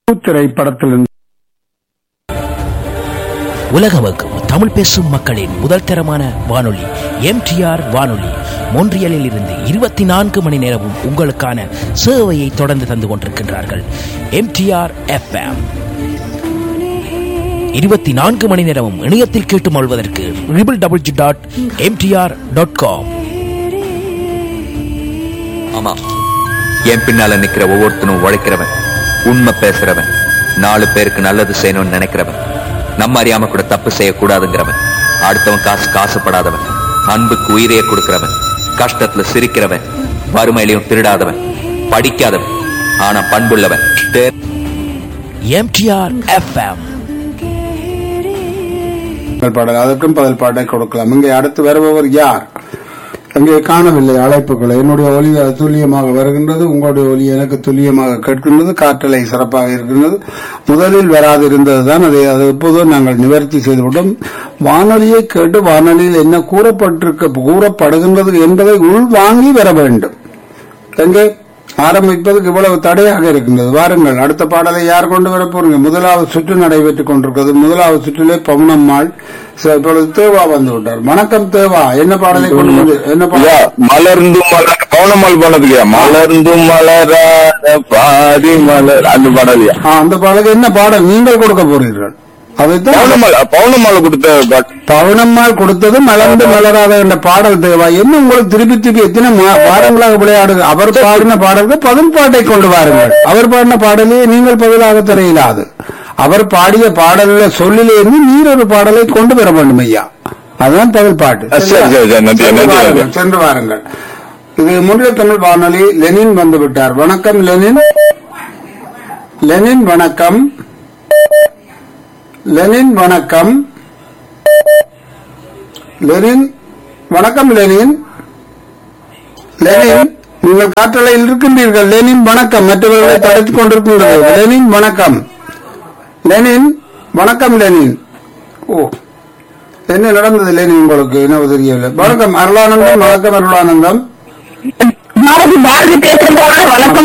திரைப்படத்திலிருந்து உலகமக்கும் தமிழ் பேசும் மக்களின் முதல் தரமான வானொலி எம்டிஆர் வானொலி மொன்றியலில் இருந்து இருபத்தி நான்கு மணி நேரமும் உங்களுக்கான சேவையை தொடர்ந்து தந்து கொண்டிருக்கின்றார்கள் எம்டிஆர் எஃப்எம் இருபத்தி நான்கு மணி நேரமும் இணையத்தில் கேட்டு மொழ்வதற்கு triple double G dot MTR dot com ஆமா என் பின்னால நிக்கிற ஒவ்வொருத்தனும் உழைக்கிறவன் உண்மை பேசுறவன் நாலு பேருக்கு நல்லது செய்யணும்னு நினைக்கிறவன் நம்ம அறியாம கூட தப்பு செய்யக்கூடாதுங்கிறவன் அடுத்தவன் காசு காசுப்படாதவன் அன்புக்கு உயிரையே கொடுக்கிறவன் கஷ்டத்துல சிரிக்கிறவன் வறுமையிலையும் திருடாதவன் படிக்காதவன் ஆனா பண்புள்ளவன் தே- எம்டிஆர் எஃப்எம் முதல் பாடல் அதற்கும் பதில் பாட்டை கொடுக்கலாம் இங்கே அடுத்து வருபவர் யார் அங்கே காணவில்லை அழைப்புகளை என்னுடைய ஒலி துல்லியமாக வருகின்றது உங்களுடைய ஒலி எனக்கு துல்லியமாக கேட்கின்றது காற்றலை சிறப்பாக இருக்கின்றது முதலில் வராது இருந்ததுதான் அதை அது இப்போதும் நாங்கள் நிவர்த்தி செய்துவிட்டோம் வானொலியை கேட்டு வானொலியில் என்ன கூறப்பட்டிருக்க கூறப்படுகின்றது என்பதை உள்வாங்கி வர வேண்டும் எங்கே ஆரம்பிப்பதற்கு இவ்வளவு தடையாக இருக்கின்றது வாருங்கள் அடுத்த பாடலை யார் கொண்டு வர போறீங்க முதலாவது சுற்று நடைபெற்றுக் கொண்டிருக்கிறது முதலாவது சுற்றிலே பவுனம்மாள் சரி, இப்பொழுது தேவா வந்து விட்டார் வணக்கம் தேவா என்ன பாடலை கொண்டு வந்து என்ன ஐயா, பாடல் மலர்ந்து மலர் பவுனம்மாள் பண்ணதுக்கு மலர்ந்து மலராத பாதி மலர் அந்த பாடலையா ஆ, அந்த பாடலுக்கு என்ன பாடல் நீங்கள் கொடுக்க போறீர்கள் அதைத்தான் பவுனம்மாள் பவுனம்மாள் கொடுத்த பாட்டு பவுனம்மாள் கொடுத்தது மலர்ந்து மலராத என்ற பாடல் தேவா என்ன உங்களுக்கு திருப்பி திருப்பி எத்தனை மா- வாரங்களாக விளையாடுது அவர் பாடின பாடலுக்கு பதில் பாட்டை கொண்டு வாருங்கள் அவர் பாடின பாடலே நீங்கள் பதிலாக தர இயலாது அவர் பாடிய பாடல சொல்லிலே இருந்து நீர் ஒரு பாடலை கொண்டு வர வேண்டும் ஐயா அதுதான் பதில் பாட்டு ஆ, சரி, சரி, சரி, நன்றி, சென்று நன்றி, வாருங்கள், நன்றி. சென்று வாருங்கள் இது முன்னிலை தமிழ் வானொலி லெனின் வந்து விட்டார் வணக்கம் லெனின் லெனின் வணக்கம் லெனின் வணக்கம் லெனின் வணக்கம் லெனின் லெனின் நீங்கள் காற்றலையில் இருக்கின்றீர்கள் லெனின் வணக்கம் மற்றவர்களை தடுத்துக் கொண்டிருக்கின்றது லெனின் வணக்கம் லெனின் வணக்கம் லெனின் ஓ என்ன நடந்தது லெனின் உங்களுக்கு என்ன தெரியவில்லை வணக்கம் அருளானந்தம் வணக்கம் அருளானந்தம் பாரதி பாரதி பேசுறேன் வணக்கம்